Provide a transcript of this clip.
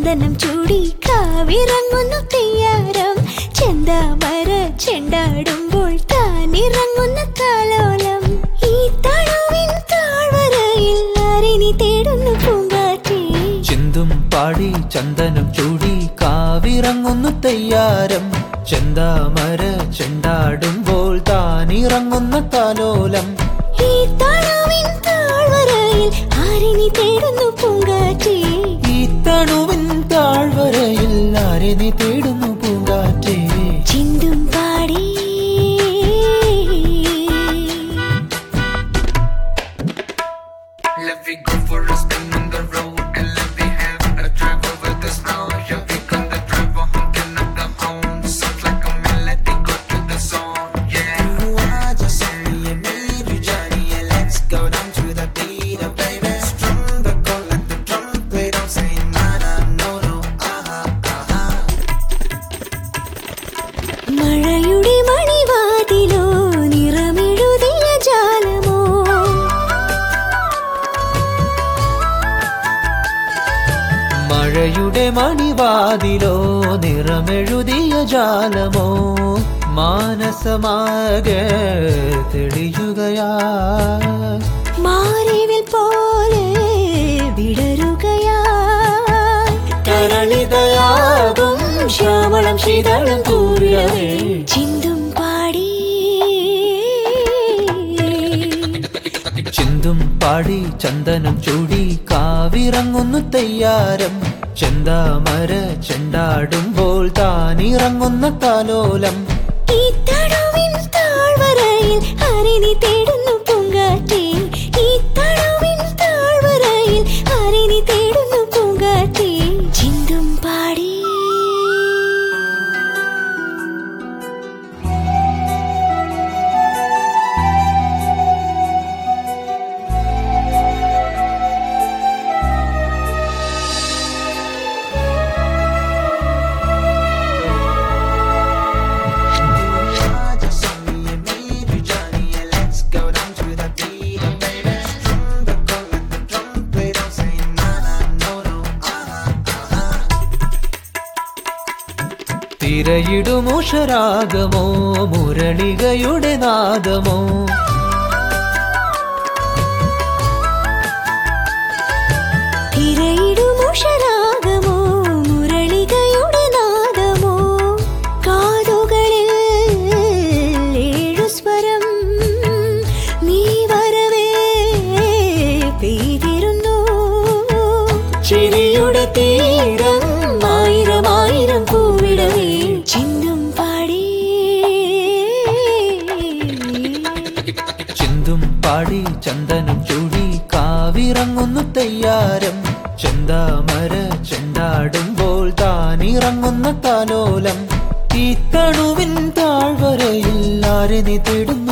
ചന്ദനം ചൂടി കാവിറങ്ങുന്നു തെയ്യാരം ചെന്താമര ചെണ്ടാടുമ്പോൾ താനിറങ്ങുന്ന കാലോലം ഈ തണുവിൻ താഴ്വരയിൽ ആരിനി തേടുന്നു പൂങ്കാറ്റേ ചിന്തും പാടി ചന്ദനം ചൂടി കാവിറങ്ങുന്നു തെയ്യാരം ചെന്താമര ചെണ്ടാടുമ്പോൾ താനിറങ്ങുന്ന കാലോലം ഈ തണുവിൻ താഴ്വരയിൽ ആരിനി തേടുന്നു പൂങ്കാറ്റേ ഈ തണുവിൻ താഴ്വരയിൽ ആരെ നീ തേടുന്നു പൂങ്കാറ്റേ ചിന്തും പാടി Let me go for a spin on the road and let me have a drive over the snow. Yeah, we gonna drive a honking up the horn. Sounds like a melody, go to the song. Yeah. You are just me and me, you Johnny, and let's go down to the beat, oh baby. Strum the call like the trumpet, don't say nada, no, no, aha, aha. മഴയുടെ മണിവാതിലോ നിറമെഴുതിയ ജാലമോ മഴയുടെ മണിവാതിലോ നിറമെഴുതിയ ജാലമോ മാനസമാകെ തെളിയുകയാ മാറിവിൽ പോലെ വിടരുകയാ കരളിതയാകും ശ്യാമളം ശീതളം കൂറിയവേ ചിന്തും പാടി ചിന്തും പാടി ചന്ദനം ചൂടി കാവിറങ്ങുന്നു തെയ്യാരം ചെന്താമര ചെണ്ടാടുമ്പോൾ താനിറങ്ങുന്ന കാലോലം ഈ തണുവിൻ താഴ്വരയിൽ ആരിനി തേടുന്നു പൂങ്കാറ്റേ ഈ തണുവിൻ താഴ്വരയിൽ ആരിനി തേടുന്നു പൂങ്കാറ്റേ ചിന്തും പാടി Just me and me, you Johnny, and let's go down to the beat, oh baby. Strum the call like the trumpet, don't say nada, no, no, aha, aha. തിരയിടുമുഷരാഗമോ മുരളികയുടെ നാദമോ തിരയിടുമുഷരാഗമോ മുരളികയുടെ നാദമോ കാതുകളിൽ ഏഴു സ്വരം നീ വരവേ പെയ്തിരുന്നു ചിരിയുടെ തീരം ആയിരം ആയിരം പൂവിടവേ ചിന്തും പാടി ചിന്തും പാടി ചന്ദനം ചൂടി കാവിറങ്ങുന്നു തെയ്യാരം ചെന്താമര ചെണ്ടാടുമ്പോൾ താനിറങ്ങുന്ന കാലോലം ഈ തണുവിൻ താഴ്വരയിൽ ആരെ നീ തേടുന്നു